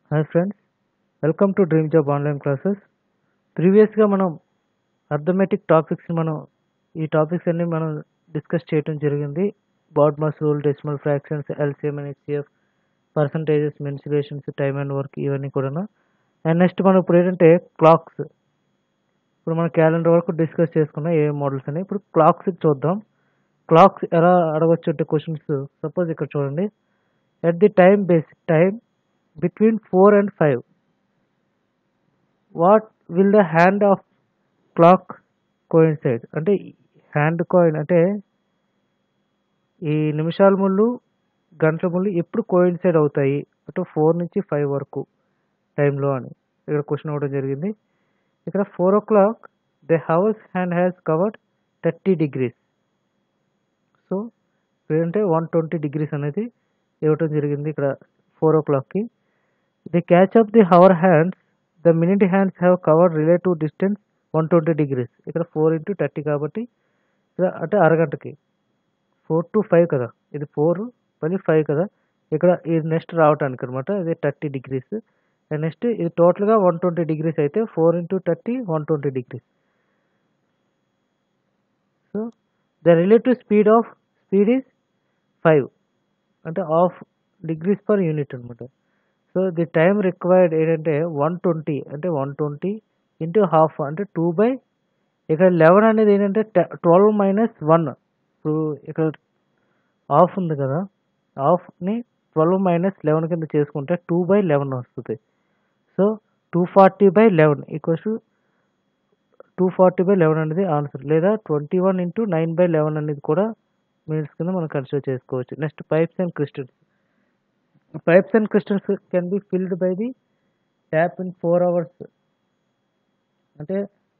hi friends welcome to dream job online classes ప్రీవియస్గా మనం arithmetic topics మనం ఈ టాపిక్స్ అన్ని మనం డిస్కస్ చేయడం జరిగింది BODMAS rule decimal fractions LCM and HCF percentages mensurations time and work ఇవన్నీ కూడా అండ్ నెక్స్ట్ మనం ఇప్పుడు ఏంటంటే క్లాక్స్ ఇప్పుడు మన క్యాలెండర్ వరకు డిస్కస్ చేసుకున్నాం ఏ మోడల్స్ అని ఇప్పుడు క్లాక్స్ చూద్దాం క్లాక్స్ ఎలా అడగచ్చు అంటే క్వశ్చన్స్ సపోజ్ ఇక్కడ చూడండి at the time base time between four and five what will the hand of clock coincide అంటే హ్యాండ్ కాయిన్ అంటే ఈ నిమిషాల ముళ్ళు గంటల ముళ్ళు ఎప్పుడు కోయిన్సైడ్ అవుతాయి అంటే ఫోర్ నుంచి ఫైవ్ వరకు టైంలో అని ఇక్కడ క్వశ్చన్ అవ్వడం జరిగింది ఇక్కడ four o'clock the hours hand has covered thirty degrees so ఏంటంటే వన్ ట్వంటీ డిగ్రీస్ అనేది ఇవ్వటం జరిగింది ఇక్కడ ఫోర్ ఓ క్లాక్కి the catch of the hour hands the minute hands have cover relative distance one twenty degrees ఇక్కడ four into thirty కాబట్టి ఇక్కడ అంటే అరగంటకి ఫోర్ టు ఫైవ్ కదా ఇది ఫోర్ మళ్ళీ ఫైవ్ కదా ఇక్కడ ఇది నెక్స్ట్ రావటానికి అనమాట ఇది థర్టీ డిగ్రీస్ అండ్ నెక్స్ట్ ఇది టోటల్గా వన్ ట్వంటీ డిగ్రీస్ అయితే four into thirty one twenty degrees so the relative speed of speed is five అంటే హాఫ్ డిగ్రీస్ పర్ యూనిట్ అనమాట సో ది టైం రిక్వైర్డ్ ఏంటంటే వన్ ట్వంటీ అంటే one twenty into half అంటే two by ఇక్కడ eleven అనేది ఏంటంటే twelve minus one ఇప్పుడు ఇక్కడ హాఫ్ ఉంది కదా హాఫ్ని ట్వెల్వ్ మైనస్ లెవెన్ కింద చేసుకుంటే టూ బై లెవెన్ వస్తుంది so two forty by eleven equals two forty by eleven అనేది ఆన్సర్ లేదా twenty one into nine by eleven అనేది కూడా మినిట్స్ కింద మనం కన్సిడర్ చేసుకోవచ్చు next pipes and cisterns pipes and cisterns can be filled by the tap in four hours అంటే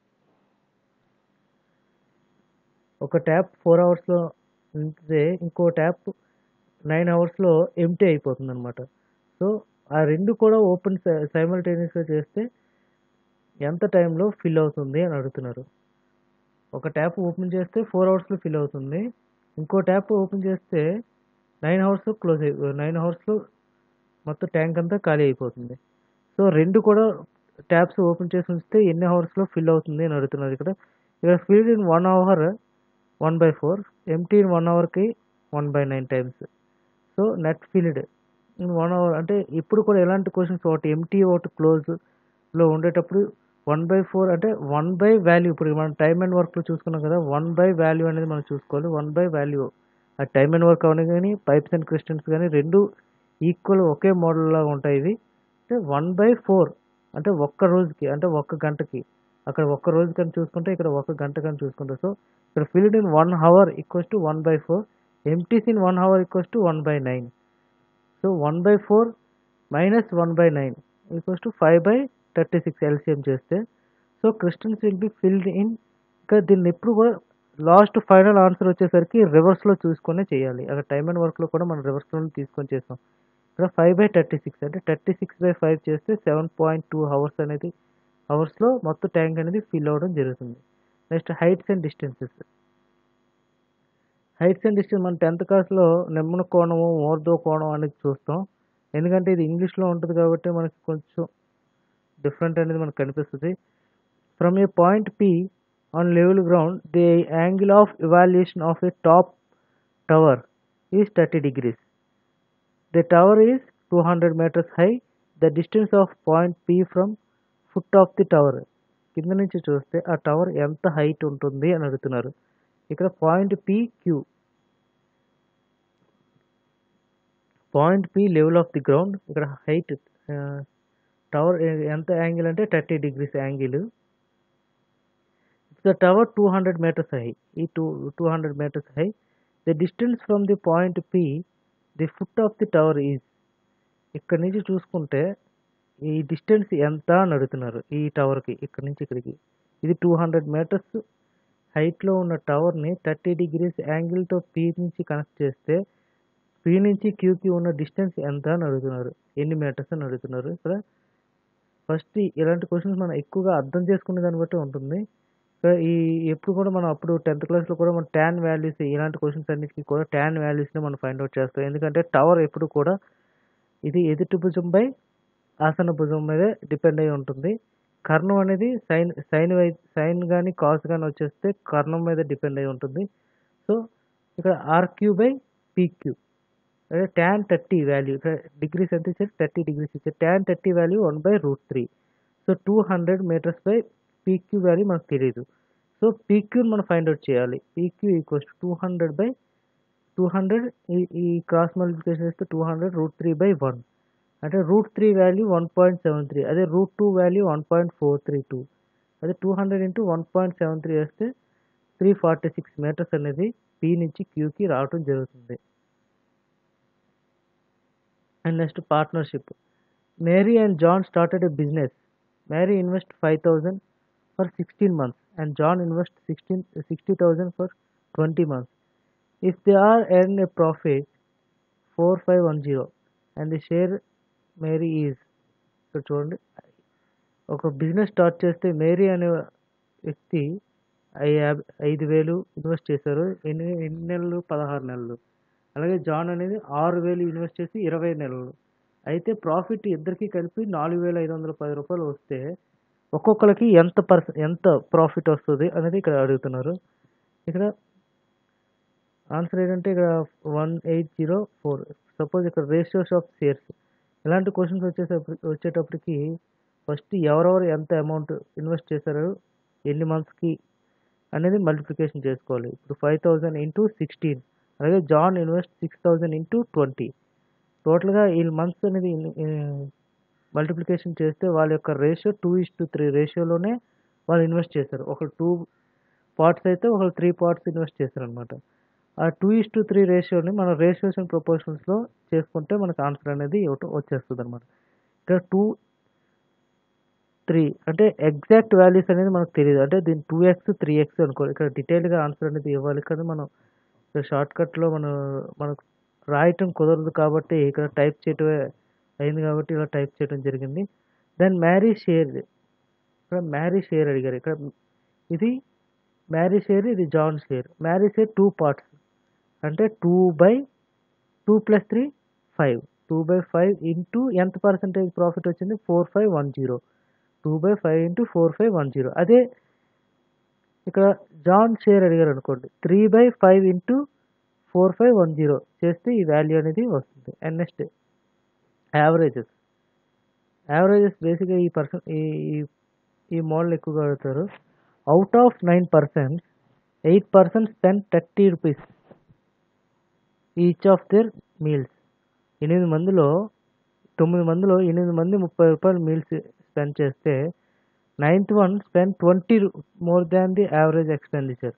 ఒక tap four అవర్స్లో ఉంటే ఇంకో ట్యాప్ నైన్ అవర్స్లో ఎంటీ అయిపోతుంది అనమాట సో ఆ రెండు కూడా ఓపెన్ సైమల్టేనియస్గా చేస్తే ఎంత టైంలో ఫిల్ అవుతుంది అని అడుగుతున్నారు ఒక ట్యాప్ ఓపెన్ చేస్తే ఫోర్ అవర్స్లో ఫిల్ అవుతుంది ఇంకో ట్యాప్ ఓపెన్ చేస్తే నైన్ అవర్స్లో క్లోజ్ అయి నైన్ అవర్స్లో మొత్తం ట్యాంక్ అంతా ఖాళీ అయిపోతుంది సో రెండు కూడా ట్యాప్స్ ఓపెన్ చేసి ఉంచితే ఎన్ని అవర్స్లో ఫిల్ అవుతుంది అని అడుగుతున్నారు ఇక్కడ ఇక్కడ fill in one hour one by four empty in one అవర్కి one by nine times so net filled in one hour అంటే ఇప్పుడు కూడా ఎలాంటి క్వశ్చన్స్ ఒకటి ఎంటీ ఒకటి క్లోజ్లో ఉండేటప్పుడు వన్ బై ఫోర్ అంటే వన్ బై వాల్యూ ఇప్పుడు మనం టైమ్ అండ్ వర్క్లో చూసుకున్నాం కదా వన్ బై వాల్యూ అనేది మనం చూసుకోవాలి వన్ బై వాల్యూ ఆ టైమ్ అండ్ వర్క్ అవన్నీ కానీ పైప్స్ అండ్ క్రిస్టన్స్ కానీ రెండు ఈక్వల్ ఒకే మోడల్ లాగా ఉంటాయి ఇవి అంటే వన్ బై ఫోర్ అంటే ఒక్క రోజుకి అంటే ఒక్క గంటకి అక్కడ ఒక్క రోజు కానీ చూసుకుంటే ఇక్కడ ఒక గంట కానీ చూసుకుంటే సో ఇక్కడ filled in one hour equals to one by four empties in one hour equals to one by nine so one by four minus one by nine equals to five by thirty six LCM చేస్తే so cisterns will be filled in ఇంకా దీన్ని ఎప్పుడు కూడా last final answer వచ్చేసరికి రివర్స్లో చూసుకొని చేయాలి అక్కడ టైమ్ అండ్ వర్క్లో కూడా మనం రివర్స్లో తీసుకొని చేస్తాం ఇక్కడ ఫైవ్ బై థర్టీ సిక్స్ అంటే థర్టీ సిక్స్ బై ఫైవ్ చేస్తే సెవెన్ పాయింట్ టూ అవర్స్ అనేది అవర్స్లో మొత్తం ట్యాంక్ అనేది ఫిల్ అవ్వడం జరుగుతుంది next heights and distances heights and distance మన టెన్త్ క్లాస్లో నెమ్మన కోణము మోర్దో కోణం అనేది చూస్తాం ఎందుకంటే ఇది ఇంగ్లీష్లో ఉంటుంది కాబట్టి మనకి కొంచెం డిఫరెంట్ అనేది మనకు కనిపిస్తుంది from a point P on level ground the angle of elevation of a top tower is thirty degrees the tower is two hundred metres high the distance of point P from foot of the tower కింద నుంచి చూస్తే ఆ tower ఎంత height ఉంటుంది అని అడుగుతున్నారు ఇక్కడ point P Q point P level of the ground ఇక్కడ హైట్ టవర్ ఎంత యాంగిల్ అంటే thirty degrees angle the tower two hundred metres high ఈ two two hundred metres high the distance from the point P the foot of the tower is ఇక్కడ నుంచి చూసుకుంటే ఈ distance ఎంత అని అడుగుతున్నారు ఈ టవర్కి ఇక్కడ నుంచి ఇక్కడికి ఇది టూ హండ్రెడ్ మీటర్స్ హైట్లో ఉన్న టవర్ని థర్టీ డిగ్రీస్ యాంగిల్తో పీ నుంచి కనెక్ట్ చేస్తే పీ నుంచి క్యూకి ఉన్న డిస్టెన్స్ ఎంత అని అడుగుతున్నారు ఎన్ని మీటర్స్ అని అడుగుతున్నారు ఇక్కడ ఫస్ట్ ఇలాంటి క్వశ్చన్స్ మనం ఎక్కువగా అర్థం చేసుకునే దాన్ని బట్టి ఉంటుంది ఈ ఎప్పుడు కూడా మనం అప్పుడు టెన్త్ క్లాస్లో కూడా మనం ట్యాన్ వాల్యూస్ ఇలాంటి క్వశ్చన్స్ అన్నిటికీ కూడా ట్యాన్ వాల్యూస్ని మనం ఫైండ్ అవుట్ చేస్తాం ఎందుకంటే టవర్ ఎప్పుడు కూడా ఇది ఎదుటి భుజం బై ఆసన భుజం మీదే డిపెండ్ అయి ఉంటుంది కర్ణం అనేది సైన్ సైన్ వై సైన్ కానీ కాస్ కానీ వచ్చేస్తే కర్ణం మీద డిపెండ్ అయి ఉంటుంది సో ఇక్కడ ఆర్క్యూ బై పీక్యూ అదే ట్యాన్ థర్టీ వాల్యూ ఇక్కడ డిగ్రీస్ ఎంత ఇచ్చారు థర్టీ డిగ్రీస్ ఇచ్చారు tan thirty value one by root three so two hundred metres by P Q value మనకు తెలియదు సో పీక్యూని మనం ఫైండ్ అవుట్ చేయాలి P Q equals two hundred by two hundred ఈ ఈ క్రాస్ మల్టిప్లికేషన్ చేస్తే two hundred root three by one అంటే root three value one point seven three అదే root two value one point four three two అదే two hundred into one point seven three వేస్తే three forty six metres అనేది P నుంచి క్యూకి రావటం జరుగుతుంది and next partnership Mary and John started a business Mary invest five thousand for sixteen months and John invest sixteen sixty thousand for twenty months if they are earn a profit four five one zero and the share Mary is ఇక్కడ చూడండి ఒక business start చేస్తే Mary అనే వ్యక్తి I- యాభై ఐదు వేలు invest చేశారు ఎన్ని ఎన్ని నెలలు పదహారు నెలలు అలాగే జాన్ అనేది ఆరు వేలు ఇన్వెస్ట్ చేసి ఇరవై నెలలు అయితే ప్రాఫిట్ ఇద్దరికి కలిపి నాలుగు వేల ఐదు వందల పది రూపాయలు వస్తే ఒక్కొక్కరికి ఎంత పర్స ఎంత ప్రాఫిట్ వస్తుంది అనేది ఇక్కడ అడుగుతున్నారు ఇక్కడ ఆన్సర్ ఏంటంటే ఇక్కడ one eight zero four suppose ఇక్కడ రేషియోస్ ఆఫ్ షేర్స్ ఇలాంటి క్వశ్చన్స్ వచ్చేటప్పుడు వచ్చేటప్పటికి ఫస్ట్ ఎవరెవరు ఎంత అమౌంట్ ఇన్వెస్ట్ చేశారు ఎన్ని మంత్స్కి అనేది మల్టిప్లికేషన్ చేసుకోవాలి ఇప్పుడు ఫైవ్ థౌజండ్ ఇంటూ సిక్స్టీన్ అలాగే John invest six thousand into twenty టోటల్గా ఈ మంత్స్ అనేది మల్టిప్లికేషన్ చేస్తే వాళ్ళ యొక్క ratio two is to three రేషియోలోనే వాళ్ళు ఇన్వెస్ట్ చేశారు ఒక టూ పార్ట్స్ అయితే ఒక త్రీ పార్ట్స్ ఇన్వెస్ట్ చేశారు అనమాట ఆ టూ ఇస్ టు త్రీ రేషియోని మనం రేషియోస్ అండ్ ప్రపోర్షన్స్లో చేసుకుంటే మనకు ఆన్సర్ అనేది ఇవ్వటం వచ్చేస్తుంది అనమాట ఇక్కడ టూ త్రీ అంటే ఎగ్జాక్ట్ వాల్యూస్ అనేది మనకు తెలియదు అంటే దీని టూ ఎక్స్ త్రీ ఎక్స్ అనుకోవాలి ఇక్కడ డీటెయిల్గా ఆన్సర్ అనేది ఇవ్వాలి కానీ మనం ఇక్కడ షార్ట్ కట్లో మనం మనకు రాయటం కుదరదు కాబట్టి ఇక్కడ టైప్ చేయటమే అయింది కాబట్టి ఇలా టైప్ చేయడం జరిగింది దెన్ మ్యారీ షేర్ ఇక్కడ మ్యారీ షేర్ అడిగారు ఇక్కడ ఇది మ్యారీ షేర్ ఇది John share Mary share two parts అంటే two by two plus three five two by five into ఎంత పర్సెంటేజ్ ప్రాఫిట్ వచ్చింది four five one zero two by five into four five one zero అదే ఇక్కడ John share అడిగారు అనుకోండి three by five into four five one zero చేస్తే ఈ value అనేది వస్తుంది అండ్ నెక్స్ట్ యావరేజెస్ యావరేజెస్ బేసిక్గా ఈ పర్సన్ ఈ ఈ- ఈ మోడల్ ఎక్కువగా అడుగుతారు out of nine percent eight percent spend thirty rupees each of their meals ఎనిమిది మందిలో తొమ్మిది మందిలో ఎనిమిది మంది ముప్పై రూపాయలు మీల్స్ స్పెండ్ చేస్తే ninth one spend twenty more than the average expenditure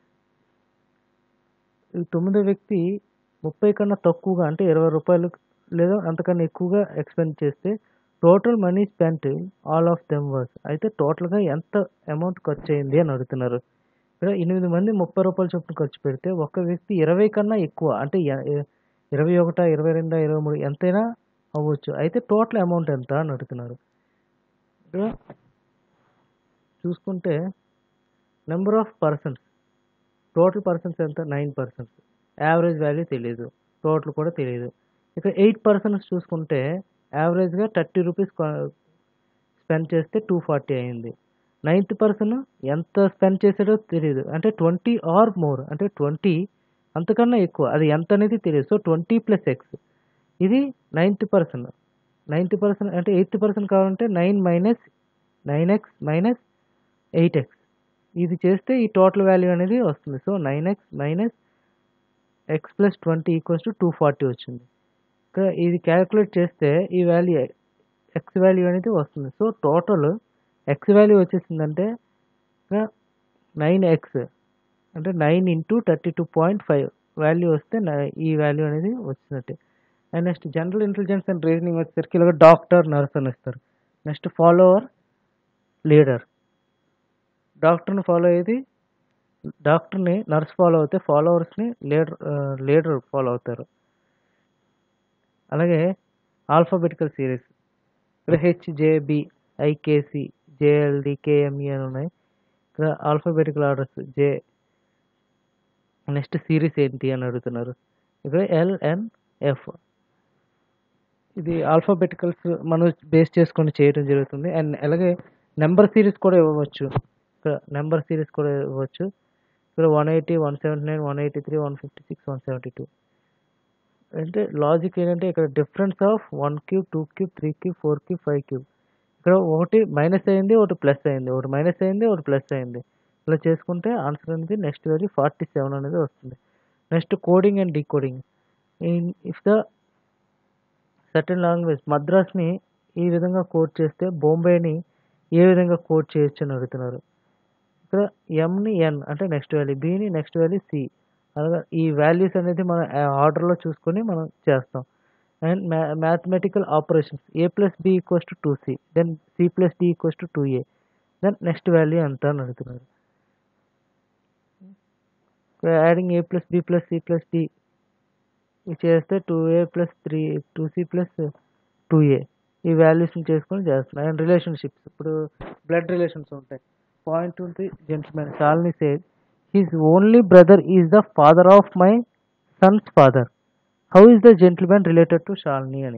ఈ తొమ్మిదో వ్యక్తి ముప్పై కన్నా తక్కువగా అంటే ఇరవై రూపాయలు లేదా అంతకన్నా ఎక్కువగా ఎక్స్పెండ్ చేస్తే total money spent all of them was అయితే టోటల్గా ఎంత అమౌంట్ ఖర్చు అయింది అని అడుగుతున్నారు ఇక్కడ ఎనిమిది మంది ముప్పై రూపాయలు చొప్పున ఖర్చు పెడితే ఒక వ్యక్తి ఇరవై కన్నా ఎక్కువ అంటే ఎ- ఎ- ఇరవై ఒకటా ఇరవై రెండా ఇరవై మూడు ఎంతైనా అవ్వచ్చు అయితే టోటల్ అమౌంట్ ఎంత అని అడుగుతున్నారు ఇక్కడ చూసుకుంటే number of persons total persons ఎంత నైన్ పర్సన్స్ యావరేజ్ వాల్యూ తెలియదు టోటల్ కూడా తెలియదు ఇక్కడ ఎయిట్ పర్సన్స్ చూసుకుంటే యావరేజ్గా థర్టీ రూపీస్ స్పెండ్ చేస్తే టూ ఫార్టీ అయింది నైన్త్ పర్సన్ ఎంత స్పెండ్ చేసాడో తెలియదు అంటే ట్వంటీ ఆర్ మోర్ అంటే ట్వంటీ అంతకన్నా ఎక్కువ అది ఎంత అనేది తెలియదు సో ట్వంటీ ప్లస్ ఎక్స్ ఇది నైన్త్ పర్సన్ నైన్త్ పర్సన్ అంటే ఎయిత్ పర్సన్ కావాలంటే nine minus nine x minus eight x ఇది చేస్తే ఈ టోటల్ వాల్యూ అనేది వస్తుంది so nine x minus x plus twenty equals to two forty వచ్చింది ఇక్కడ ఇది క్యాలిక్యులేట్ చేస్తే ఈ వాల్యూ ఎక్స్ వాల్యూ అనేది వస్తుంది సో టోటల్ ఎక్స్ వాల్యూ వచ్చేసిందంటే ఇక్కడ నైన్ ఎక్స్ అంటే nine into thirty two point five value వస్తే నా- ఈ వాల్యూ అనేది వచ్చినట్టే and next general intelligence and reasoning వచ్చేసరికి ఇలాగ డాక్టర్ నర్స్ అని ఇస్తారు నెక్స్ట్ ఫాలోవర్ లీడర్ డాక్టర్ని ఫాలో అయ్యేది డాక్టర్ని నర్స్ ఫాలో అవుతే ఫాలోవర్స్ని లీడర్ లీడర్ ఫాలో అవుతారు అలాగే ఆల్ఫాబెటికల్ సిరీస్ ఇక్కడ హెచ్జేబి ఐకేసి జేఎల్డి కేఎంఈ అని ఉన్నాయి ఇక్కడ alphabetical orders J next series ఏంటి అని అడుగుతున్నారు ఇక్కడ ఎల్ఎన్ఎఫ్ ఇది ఆల్ఫాబెటికల్స్ మనం బేస్ చేసుకొని చేయడం జరుగుతుంది అండ్ అలాగే నెంబర్ సిరీస్ కూడా ఇవ్వవచ్చు ఇక్కడ నెంబర్ సిరీస్ కూడా ఇవ్వచ్చు ఇక్కడ one eighty one seventy nine one eighty three one fifty six one seventy two అంటే లాజిక్ ఏంటంటే ఇక్కడ difference of one cube two cube three cube four cube five cube ఇక్కడ ఒకటి మైనస్ అయింది ఒకటి ప్లస్ అయింది ఒకటి మైనస్ అయింది ఒకటి ప్లస్ అయింది ఇలా చేసుకుంటే ఆన్సర్ అనేది నెక్స్ట్ వాల్యూ ఫార్టీ సెవెన్ అనేది వస్తుంది next coding and decoding if the certain language మద్రాస్ని ఈ విధంగా కోడ్ చేస్తే బొంబేని ఏ విధంగా కోడ్ చేయొచ్చు అని అడుగుతున్నారు ఇక్కడ ఎంని ఎన్ అంటే నెక్స్ట్ వాల్యూ బిని నెక్స్ట్ వాల్యూ సి అలాగా ఈ వాల్యూస్ అనేది మనం ఆర్డర్లో చూసుకొని మనం చేస్తాం and mathematical operations A plus B equals to two C then C plus D equals to two A then next value ఎంత అని అడుగుతున్నారు adding A plus B plus C plus D చేస్తే two A plus three two C plus two A ఈ వాల్యూస్ని చేసుకొని చేస్తున్నాం and relationships ఇప్పుడు blood relations ఉంటాయి పాయింట్ ఉంది gentleman Shalini says his only brother is the father of my sons father how is the gentleman related to Shalini అని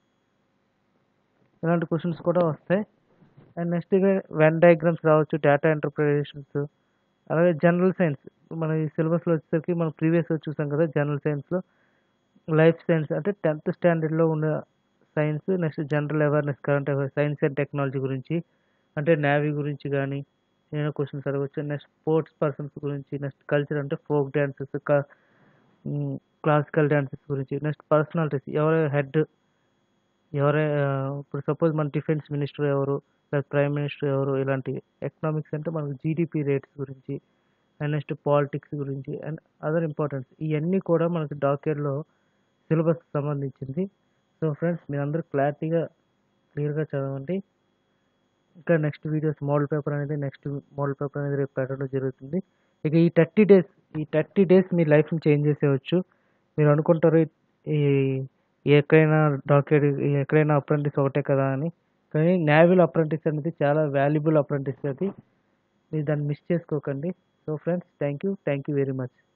ఇలాంటి questions కూడా వస్తాయి అండ్ నెక్స్ట్ ఇక వెన్ డయాగ్రామ్స్ రావచ్చు డేటా ఇంటర్ప్రిటేషన్స్ అలాగే జనరల్ సైన్స్ మన ఈ సిలబస్లో వచ్చేసరికి మనం ప్రీవియస్ చూసాం కదా జనరల్ సైన్స్లో లైఫ్ సైన్స్ అంటే టెన్త్ స్టాండర్డ్లో ఉన్న science next general awareness current affairs science and technology గురించి అంటే నేవీ గురించి కానీ ఏమైనా క్వశ్చన్స్ అడగవచ్చు నెక్స్ట్ స్పోర్ట్స్ పర్సన్స్ గురించి నెక్స్ట్ కల్చర్ అంటే ఫోక్ డ్యాన్సెస్ క్లాసికల్ డ్యాన్సెస్ గురించి నెక్స్ట్ పర్సనాలిటీస్ ఎవరు హెడ్ ఎవరే ఇప్పుడు సపోజ్ మన డిఫెన్స్ మినిస్టర్ ఎవరు లేదా ప్రైమ్ మినిస్టర్ ఎవరు ఇలాంటి ఎకనామిక్స్ అంటే మనకు జీడిపి రేట్స్ గురించి అండ్ నెక్స్ట్ పాలిటిక్స్ గురించి అండ్ అదర్ ఇంపార్టెన్స్ ఇవన్నీ కూడా మనకి డాక్యుమెంట్లో సిలబస్ సంబంధించింది సో ఫ్రెండ్స్ మీరందరూ క్లారిటీగా క్లియర్గా చదవండి ఇంకా నెక్స్ట్ వీడియోస్ మోడల్ పేపర్ అనేది నెక్స్ట్ మోడల్ పేపర్ అనేది రేపు పెట్టడం జరుగుతుంది ఇక ఈ థర్టీ డేస్ ఈ థర్టీ డేస్ మీ లైఫ్ని చేంజ్ చేసేయచ్చు మీరు అనుకుంటారు ఈ ఎక్కడైనా డాక్యుమెంట్ ఎక్కడైనా అప్రెంటిస్ ఒకటే కదా అని కానీ నేవీల్ అప్రెంటిస్ అనేది చాలా వాల్యుబుల్ అప్రెంటిస్ అది మీరు దాన్ని మిస్ చేసుకోకండి so friends thank you thank you very much